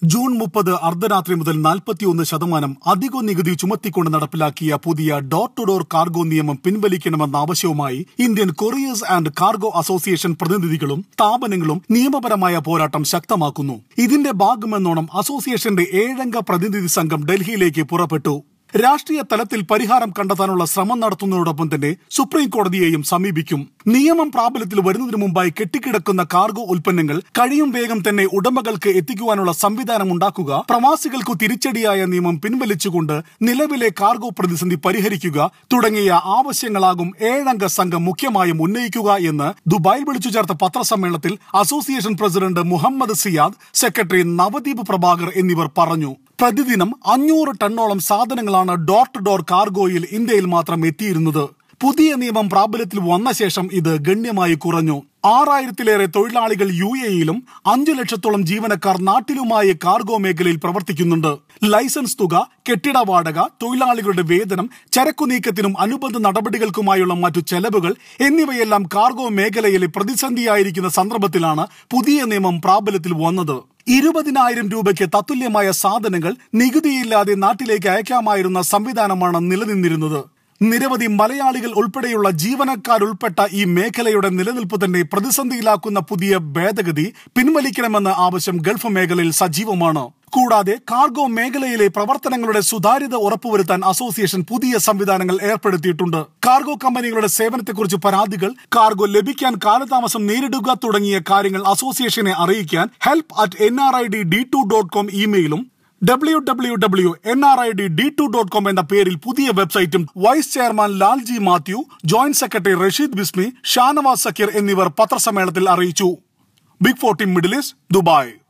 June മുപ്പത് അർദ്ധരാത്രി മുതൽ നാൽപ്പത്തിയൊന്ന് ശതമാനം അധിക നികുതി ചുമത്തിക്കൊണ്ട് നടപ്പിലാക്കിയ പുതിയ ഡോർ ടു ഡോർ കാർഗോ നിയമം പിൻവലിക്കണമെന്ന ആവശ്യവുമായി Indian couriers and cargo association പ്രതിനിധികളും സ്ഥാപനങ്ങളും നിയമപരമായ പോരാട്ടം ശക്തമാക്കുന്നു ഇതിന്റെ ഭാഗമെന്നോണം അസോസിയേഷന്റെ ഏഴംഗ പ്രതിനിധി സംഘം ഡൽഹിയിലേക്ക് പുറപ്പെട്ടു രാഷ്ട്രീയ തലത്തിൽ പരിഹാരം കണ്ടെത്താനുള്ള ശ്രമം നടത്തുന്നതോടൊപ്പം തന്നെ സുപ്രീം കോടതിയെയും സമീപിക്കും നിയമം പ്രാബല്യത്തിൽ വരുന്നതിന് മുമ്പായി കെട്ടിക്കിടക്കുന്ന കാർഗോ ഉൽപ്പന്നങ്ങൾ കഴിയും വേഗം തന്നെ ഉടമകൾക്ക് എത്തിക്കുവാനുള്ള സംവിധാനം ഉണ്ടാക്കുക പ്രവാസികൾക്കു തിരിച്ചടിയായ നിയമം പിൻവലിച്ചുകൊണ്ട് നിലവിലെ കാർഗോ പ്രതിസന്ധി പരിഹരിക്കുക തുടങ്ങിയ ആവശ്യങ്ങളാകും ഏഴംഗ സംഘം മുഖ്യമായും ഉന്നയിക്കുക എന്ന് ദുബായിൽ വിളിച്ചു ചേർത്ത പത്രസമ്മേളനത്തിൽ association president Muhammad Siyad secretary Navdeep Prabhakar എന്നിവർ പറഞ്ഞു പ്രതിദിനം അഞ്ഞൂറ് ടണ്ണോളം സാധനങ്ങളാണ് ഡോർ ടു ഡോർ കാർഗോയിൽ ഇന്ത്യയിൽ മാത്രം എത്തിയിരുന്നത് പുതിയ നിയമം പ്രാബല്യത്തിൽ വന്ന ശേഷം ഇത് ഗണ്യമായി കുറഞ്ഞു ആറായിരത്തിലേറെ തൊഴിലാളികൾ യു എയിലും അഞ്ചു ലക്ഷത്തോളം ജീവനക്കാർ നാട്ടിലുമായി കാർഗോ മേഖലയിൽ പ്രവർത്തിക്കുന്നുണ്ട് ലൈസൻസ് തുക കെട്ടിട വാടക തൊഴിലാളികളുടെ വേതനം ചരക്കു നീക്കത്തിനും അനുബന്ധ നടപടികൾക്കുമായുള്ള മറ്റു ചെലവുകൾ എന്നിവയെല്ലാം കാർഗോ മേഖലയിലെ പ്രതിസന്ധിയായിരിക്കുന്ന സന്ദർഭത്തിലാണ് പുതിയ നിയമം പ്രാബല്യത്തിൽ വന്നത് ഇരുപതിനായിരം രൂപയ്ക്ക് തത്തുല്യമായ സാധനങ്ങൾ നികുതിയില്ലാതെ നാട്ടിലേക്ക് അയക്കാമായിരുന്ന സംവിധാനമാണ് നിലനിന്നിരുന്നത് നിരവധി മലയാളികൾ ഉൾപ്പെടെയുള്ള ജീവനക്കാരുൾപ്പെട്ട ഈ മേഖലയുടെ നിലനിൽപ്പ് തന്നെ പ്രതിസന്ധിയിലാക്കുന്ന പുതിയ ഭേദഗതി പിൻവലിക്കണമെന്ന ആവശ്യം ഗൾഫ് മേഖലയിൽ സജീവമാണ് കൂടാതെ കാർഗോ മേഖലയിലെ പ്രവർത്തനങ്ങളുടെ സുതാര്യത ഉറപ്പുവരുത്താൻ അസോസിയേഷൻ പുതിയ സംവിധാനങ്ങൾ ഏർപ്പെടുത്തിയിട്ടുണ്ട് കാർഗോ കമ്പനികളുടെ സേവനത്തെക്കുറിച്ച് പരാതികൾ കാർഗോ ലഭിക്കാൻ കാലതാമസം നേരിടുക തുടങ്ങിയ കാര്യങ്ങൾ അസോസിയേഷനെ അറിയിക്കാൻ help at N R I D D two dot com ഇമെയിലും W W W N R I D D two dot com എന്ന പേരിൽ പുതിയ വെബ്സൈറ്റും vice chairman Lalji Mathew joint secretary Rasheed Bismi Shanavas Zakir എന്നിവർ പത്രസമ്മേളനത്തിൽ അറിയിച്ചു big fourteen Middle East Dubai